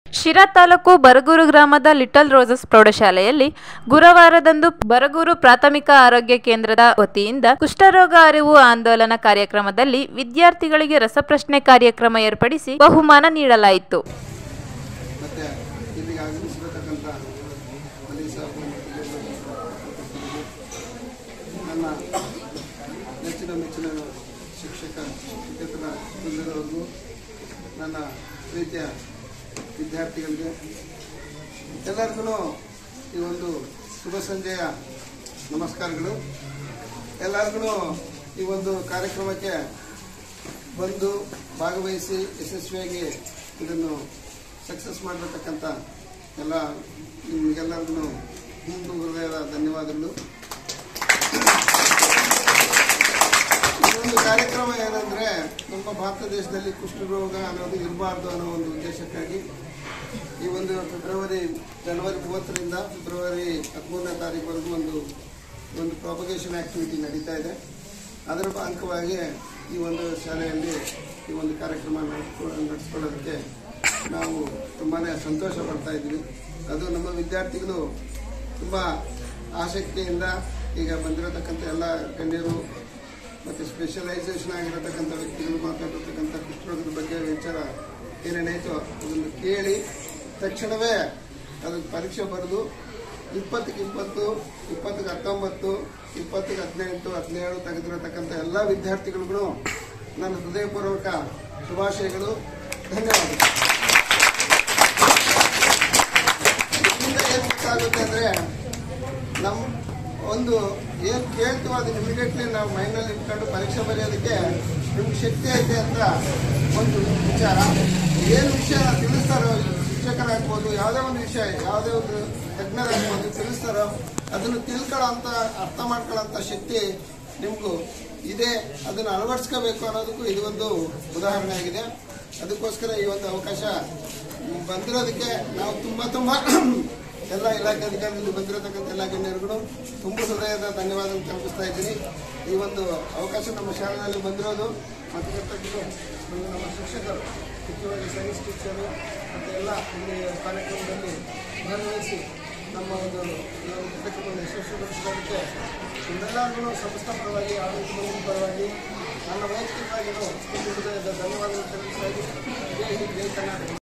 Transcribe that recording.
ಶಿರಾ ತಾಲೂಕು ಬರಗೂರು ಗ್ರಾಮದ little roses ಪ್ರೌಢಶಾಲೆಯಲ್ಲಿ ಗುರುವಾರದಂದು ಬರಗೂರು ಪ್ರಾಥಮಿಕ ಆರೋಗ್ಯ ಕೇಂದ್ರದ ವತಿಯಿಂದ ಕುಷ್ಠರೋಗ ಅರಿವು ಆಂದೋಲನ ಕಾರ್ಯಕ್ರಮದಲ್ಲಿ ವಿದ್ಯಾರ್ಥಿಗಳಿಗೆ ರಸಪ್ರಶ್ನೆ ಕಾರ್ಯಕ್ರಮ ಏರ್ಪಡಿಸಿ ಬಹುಮಾನ ನೀಡಲಾಯಿತು ಮತ್ತು ಇಲ್ಲಿಗೆ ಆಗಮಿಸಿರತಕ್ಕಂಥ ಪೊಲೀಸ್ ಹಾಗೂ ನನ್ನ ನೆಚ್ಚಿನ ಮೆಚ್ಚಿನ ಶಿಕ್ಷಕ ಶಿಕ್ಷಕರ ವೃಂದಗಳಿಗೂ ನನ್ನ ಪ್ರೀತಿಯ ವಿದ್ಯಾರ್ಥಿಗಳಿಗೆ ಎಲ್ಲರಿಗೂ ಈ ಒಂದು ಶುಭ ಸಂಜೆಯ ನಮಸ್ಕಾರಗಳು ಎಲ್ಲರಿಗೂ ಈ ಒಂದು ಕಾರ್ಯಕ್ರಮಕ್ಕೆ ಬಂದು ಭಾಗವಹಿಸಿ ಯಶಸ್ವಿಯಾಗಿ ಇದನ್ನು ಸಕ್ಸಸ್ ಮಾಡಿರತಕ್ಕಂಥ ಎಲ್ಲ ನಿಮಗೆಲ್ಲರಿಗೂ ತುಂಬ ಹೃದಯದ ಧನ್ಯವಾದಗಳು ಈ ಒಂದು ಕಾರ್ಯಕ್ರಮ ಏನಂದ್ರೆ ನಮ್ಮ ಭಾರತ ದೇಶದಲ್ಲಿ ಕುಷ್ಠರೋಗ ಅನ್ನೋದು ಇರಬಾರ್ದು ಅನ್ನೋ ಒಂದು ಉದ್ದೇಶಕ್ಕಾಗಿ ಈ ಒಂದು ಫೆಬ್ರವರಿ ಜನವರಿ ಮೂವತ್ತರಿಂದ ಫೆಬ್ರವರಿ ಹದಿಮೂರನೇ ತಾರೀಕುವರೆಗೂ ಒಂದು ಒಂದು ಪ್ರಾಪಗೇಷನ್ ಆಕ್ಟಿವಿಟಿ ನಡೀತಾ ಇದೆ ಅದರ ಅಂಗವಾಗಿ ಈ ಒಂದು ಶಾಲೆಯಲ್ಲಿ ಈ ಒಂದು ಕಾರ್ಯಕ್ರಮ ನಡೆಸ್ಕೊ- ನಡೆಸ್ಕೊಳ್ಳೋದಕ್ಕೆ ನಾವು ತುಂಬಾ ಸಂತೋಷ ಪಡ್ತಾ ಇದ್ವಿ ಅದು ನಮ್ಮ ವಿದ್ಯಾರ್ಥಿಗಳು ತುಂಬ ಆಸಕ್ತಿಯಿಂದ ಈಗ ಬಂದಿರತಕ್ಕಂಥ ಎಲ್ಲ ಗಣ್ಯರು ಮತ್ತು ಸ್ಪೆಷಲೈಸೇಷನ್ ಆಗಿರತಕ್ಕಂಥ ವ್ಯಕ್ತಿಗಳು ಮಾತಾಡಿರ್ತಕ್ಕಂಥ ಕುಷ್ಠರೋಗದ ಬಗ್ಗೆ ವಿಚಾರ ಏನೇನಾಯಿತು ಅದನ್ನು ಕೇಳಿ ತಕ್ಷಣವೇ ಅದಕ್ಕೆ ಪರೀಕ್ಷೆ ಬರೆದು ಇಪ್ಪತ್ತಕ್ಕೆ ಇಪ್ಪತ್ತು ಇಪ್ಪತ್ತಕ್ಕೆ ಹತ್ತೊಂಬತ್ತು ಇಪ್ಪತ್ತಕ್ಕೆ ಹದಿನೆಂಟು ಹದಿನೇಳು ತೆಗೆದಿರತಕ್ಕಂಥ ಎಲ್ಲ ವಿದ್ಯಾರ್ಥಿಗಳಿಗೂ ನನ್ನ ಹೃದಯಪೂರ್ವಕ ಶುಭಾಶಯಗಳು ಧನ್ಯವಾದಗಳು ಇದರಿಂದ ಏನು ಗೊತ್ತಾಗುತ್ತೆ ಅಂದರೆ ನಮ್ಮ ಒಂದು ಏನು ಕೇಳ್ತೀವೋ ಅದನ್ನ ಇಮಿಡಿಯೇಟ್ಲಿ ನಾವು ಮೈಂಡಲ್ಲಿ ಇಟ್ಕೊಂಡು ಪರೀಕ್ಷೆ ಬರೆಯೋದಕ್ಕೆ ನಿಮ್ಗೆ ಶಕ್ತಿ ಐತೆ ಅಂತ ಒಂದು ವಿಚಾರ ಏನು ವಿಷಯ ತಿಳಿಸ್ತಾರೋ ಶಿಕ್ಷಕರಾಗ್ಬೋದು ಯಾವುದೇ ಒಂದು ವಿಷಯ ಯಾವುದೇ ಒಂದು ತಜ್ಞರಾಗ್ಬೋದು ತಿಳಿಸ್ತಾರೋ ಅದನ್ನು ತಿಳ್ಕೊಳ್ಳೋ ಅಂತ ಅರ್ಥ ಮಾಡ್ಕೊಳ್ಳೋಂಥ ಶಕ್ತಿ ನಿಮಗೂ ಇದೆ ಅದನ್ನು ಅಳವಡಿಸ್ಕೋಬೇಕು ಅನ್ನೋದಕ್ಕೂ ಇದು ಒಂದು ಉದಾಹರಣೆ ಆಗಿದೆ ಅದಕ್ಕೋಸ್ಕರ ಈ ಒಂದು ಅವಕಾಶ ಬಂದಿರೋದಕ್ಕೆ ನಾವು ತುಂಬ ತುಂಬ ಎಲ್ಲ ಇಲಾಖೆ ಅಧಿಕಾರಿಗಳು ಬಂದಿರತಕ್ಕಂಥ ಎಲ್ಲ ಗಣ್ಯರುಗಳು ತುಂಬ ಹೃದಯದ ಧನ್ಯವಾದ ತಲುಪಿಸ್ತಾ ಇದ್ದೀನಿ ಈ ಒಂದು ಅವಕಾಶ ನಮ್ಮ ಶಾಲೆಯಲ್ಲಿ ಬಂದಿರೋದು ಮತ್ತು ಇರ್ತಕ್ಕಂಥ ನಮ್ಮ ನಮ್ಮ ಶಿಕ್ಷಕರು ಮುಖ್ಯವಾಗಿ ಸೈನ್ಸ್ ಟೀಚರು ಮತ್ತು ಎಲ್ಲ ಇಲ್ಲಿ ಕಾರ್ಯಕ್ರಮದಲ್ಲಿ ಭಾಗವಹಿಸಿ ನಮ್ಮ ಒಂದು ಈ ಒಂದು ಕಾರ್ಯಕ್ರಮವನ್ನು ಯಶಸ್ವಿಗೊಳಿಸೋದಕ್ಕೆ ನಿಮ್ಮೆಲ್ಲರಿಗೂ ಸಂಸ್ಥಾ ಪರವಾಗಿ ಆಡಳಿತ ಮಂಡಳಿ ಪರವಾಗಿ ನನ್ನ ವೈಯಕ್ತಿಕವಾಗಿ ತುಂಬ ಹೃದಯದ ಧನ್ಯವಾದಗಳು ತಿಳಿಸ್ತಾ ಇದ್ದೀನಿ ಜೈ ಹಿಂದ್ ಜೈ ಕರ್ನಾಟಕ